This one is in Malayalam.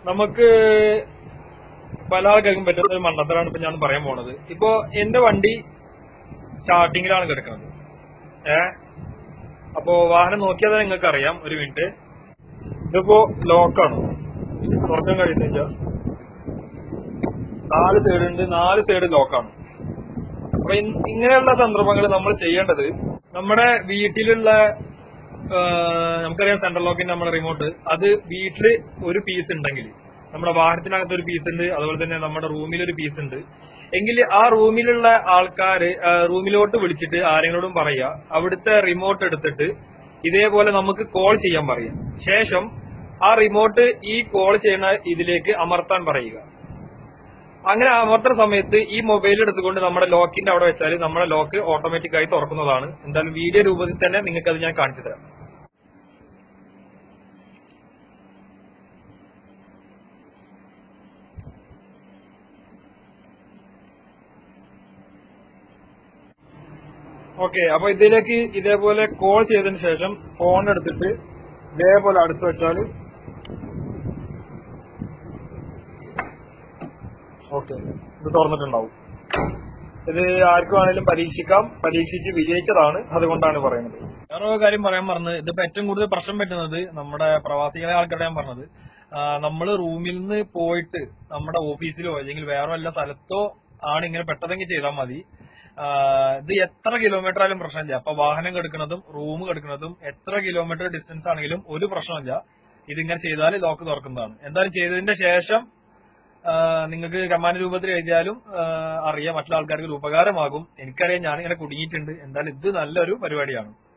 നമുക്ക് പല ആൾക്കാർക്കും പറ്റുന്ന ഒരു മണ്ടത്തരാണ് ഇപ്പൊ ഞാൻ പറയാൻ പോണത് ഇപ്പോ എന്റെ വണ്ടി സ്റ്റാർട്ടിങ്ങിലാണ് കിടക്കുന്നത് ഏ അപ്പോ വാഹനം നോക്കിയാൽ തന്നെ നിങ്ങൾക്ക് അറിയാം ഒരു മിനിറ്റ് ഇതിപ്പോ ലോക്കാണ് തുറക്കാൻ കഴിയുന്നില്ല നാല് സൈഡ് ഉണ്ട് നാല് സൈഡ് ലോക്കാണ് അപ്പൊ ഇൻ- ഇങ്ങനെയുള്ള സന്ദർഭങ്ങൾ നമ്മൾ ചെയ്യേണ്ടത് നമ്മുടെ വീട്ടിലുള്ള ആ, നമുക്കറിയാം സെൻട്രൽ ലോക്കിന്റെ നമ്മുടെ റിമോട്ട് അത് വീട്ടില് ഒരു പീസ് ഉണ്ടെങ്കിൽ നമ്മുടെ വാഹനത്തിനകത്ത് ഒരു പീസ് ഉണ്ട് അതുപോലെ തന്നെ നമ്മുടെ റൂമിൽ ഒരു പീസ് ഉണ്ട് എങ്കിൽ ആ റൂമിലുള്ള ആൾക്കാര് ആ, റൂമിലോട്ട് വിളിച്ചിട്ട് ആരെങ്കിലോടും പറയുക അവിടുത്തെ റിമോട്ട് എടുത്തിട്ട് ഇതേപോലെ നമുക്ക് കോൾ ചെയ്യാൻ പറയാം ശേഷം ആ റിമോട്ട് ഈ കോൾ ചെയ്യുന്ന ഇതിലേക്ക് അമർത്താൻ പറയുക അങ്ങനെ അമർത്തുന്ന സമയത്ത് ഈ മൊബൈൽ എടുത്തുകൊണ്ട് നമ്മുടെ ലോക്കിന്റെ അവിടെ വെച്ചാൽ നമ്മുടെ ലോക്ക് ഓട്ടോമാറ്റിക് ആയി തുറക്കുന്നതാണ് എന്തായാലും വീഡിയോ രൂപത്തിൽ തന്നെ നിങ്ങൾക്ക് അത് ഞാൻ കാണിച്ചു തരാം ഓക്കെ അപ്പൊ ഇതിലേക്ക് ഇതേപോലെ കോൾ ചെയ്തതിന് ശേഷം ഫോൺ എടുത്തിട്ട് ഇതേപോലെ അടുത്ത് വെച്ചാൽ ഓക്കെ ഇത് തുറന്നിട്ടുണ്ടാവും ഇത് ആർക്ക് വേണേലും പരീക്ഷിക്കാം പരീക്ഷിച്ച് വിജയിച്ചതാണ് അതുകൊണ്ടാണ് പറയുന്നത് വേറെ ഒരു കാര്യം പറയാൻ പറഞ്ഞത് ഇതിപ്പോ ഏറ്റവും കൂടുതൽ പ്രശ്നം പറ്റുന്നത് നമ്മുടെ പ്രവാസികളെ ആൾക്കാരുടെ ഞാൻ പറഞ്ഞത് നമ്മൾ റൂമിൽ നിന്ന് പോയിട്ട് നമ്മുടെ ഓഫീസിലോ അല്ലെങ്കിൽ വേറെ വല്ല സ്ഥലത്തോ ആണ് ഇങ്ങനെ പെട്ടതെങ്കിൽ ചെയ്താൽ മതി ആ, ഇത് എത്ര കിലോമീറ്റർ ആയാലും പ്രശ്നമില്ല അപ്പൊ വാഹനം കെടുക്കുന്നതും റൂം കെടുക്കുന്നതും എത്ര കിലോമീറ്റർ ഡിസ്റ്റൻസ് ആണെങ്കിലും ഒരു പ്രശ്നമില്ല ഇതിങ്ങനെ ചെയ്താൽ ലോക്ക് തുറക്കുന്നതാണ് എന്തായാലും ചെയ്തതിന്റെ ശേഷം നിങ്ങൾക്ക് കമാൻഡ് രൂപത്തിൽ എഴുതിയാലും ആ, അറിയാം മറ്റുള്ള ആൾക്കാർക്ക് ഒരു ഉപകാരമാകും എനിക്കറിയാം ഞാനിങ്ങനെ കുടുങ്ങിയിട്ടുണ്ട് എന്തായാലും ഇത് നല്ലൊരു പരിപാടിയാണ്